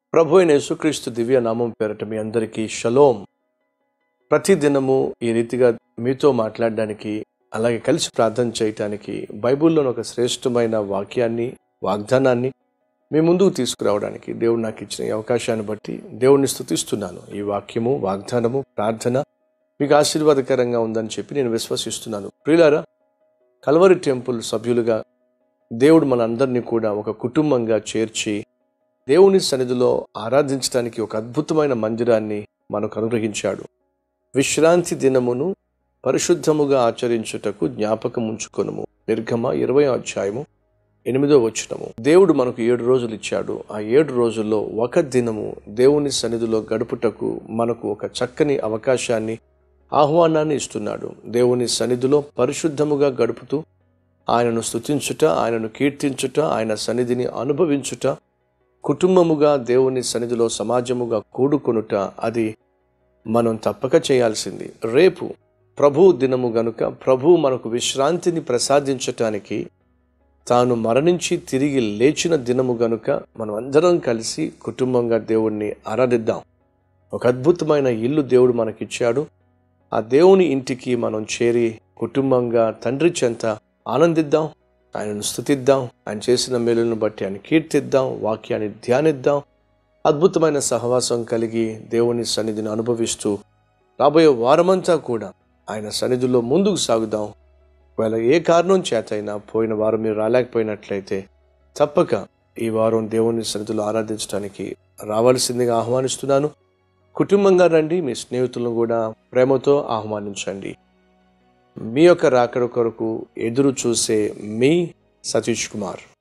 ప్రభు అయిన యేసుక్రీస్తు దివ్య నామం పేరట మీ అందరికీ షలోం ప్రతి దినము ఈ రీతిగా మీతో మాట్లాడడానికి అలాగే కలిసి ప్రార్థన చేయటానికి బైబిల్లోని ఒక శ్రేష్టమైన వాక్యాన్ని వాగ్దానాన్ని మీ ముందుకు తీసుకురావడానికి దేవుడు నాకు ఇచ్చిన ఈ అవకాశాన్ని బట్టి దేవుణ్ణి స్తుతిస్తున్నాను ఈ వాక్యము వాగ్దానము ప్రార్థన మీకు ఆశీర్వాదకరంగా ఉందని చెప్పి నేను విశ్వసిస్తున్నాను ప్రియులారా కల్వరి టెంపుల్ సభ్యులుగా దేవుడు మనందరినీ కూడా ఒక కుటుంబంగా చేర్చి దేవుని సన్నిధిలో ఆరాధించడానికి ఒక అద్భుతమైన మందిరాన్ని మనకు అనుగ్రహించాడు విశ్రాంతి దినమును పరిశుద్ధముగా ఆచరించుటకు జ్ఞాపకం ఉంచుకొనుము నిర్గమ ఇరవై అధ్యాయము ఎనిమిదో వచ్చినము దేవుడు మనకు ఏడు రోజులు ఇచ్చాడు ఆ ఏడు రోజుల్లో ఒక దినము దేవుని సన్నిధిలో గడుపుటకు మనకు ఒక చక్కని అవకాశాన్ని ఆహ్వానాన్ని ఇస్తున్నాడు దేవుని సన్నిధిలో పరిశుద్ధముగా గడుపుతూ ఆయనను స్తుతించుట ఆయనను కీర్తించుట ఆయన సన్నిధిని అనుభవించుట కుటుంబముగా దేవుని సన్నిధిలో సమాజముగా కూడుకొనుట అది మనం తప్పక చేయాల్సింది రేపు ప్రభు దినము గనుక ప్రభు మనకు విశ్రాంతిని ప్రసాదించటానికి తాను మరణించి తిరిగి లేచిన దినము గనుక మనం అందరం కలిసి కుటుంబంగా దేవుణ్ణి ఆరాధిద్దాం ఒక అద్భుతమైన ఇల్లు దేవుడు మనకిచ్చాడు ఆ దేవుని ఇంటికి మనం చేరి కుటుంబంగా తండ్రి చెంత ఆనందిద్దాం ఆయనను స్థుతిద్దాం ఆయన చేసిన మేలులను బట్టి ఆయన కీర్తిద్దాం వాక్యాన్ని ధ్యానిద్దాం అద్భుతమైన సహవాసం కలిగి దేవుని సన్నిధిని అనుభవిస్తూ రాబోయే వారమంతా కూడా ఆయన సన్నిధిలో ముందుకు సాగుదాం ఒకవేళ ఏ కారణం చేతైనా పోయిన వారం మీరు రాలేకపోయినట్లయితే తప్పక ఈ వారం దేవుని సన్నిధిలో ఆరాధించడానికి రావాల్సిందిగా ఆహ్వానిస్తున్నాను కుటుంబంగా రండి మీ స్నేహితులను కూడా ప్రేమతో ఆహ్వానించండి మీ యొక్క రాకడ కొరకు ఎదురు చూసే మీ సతీష్ కుమార్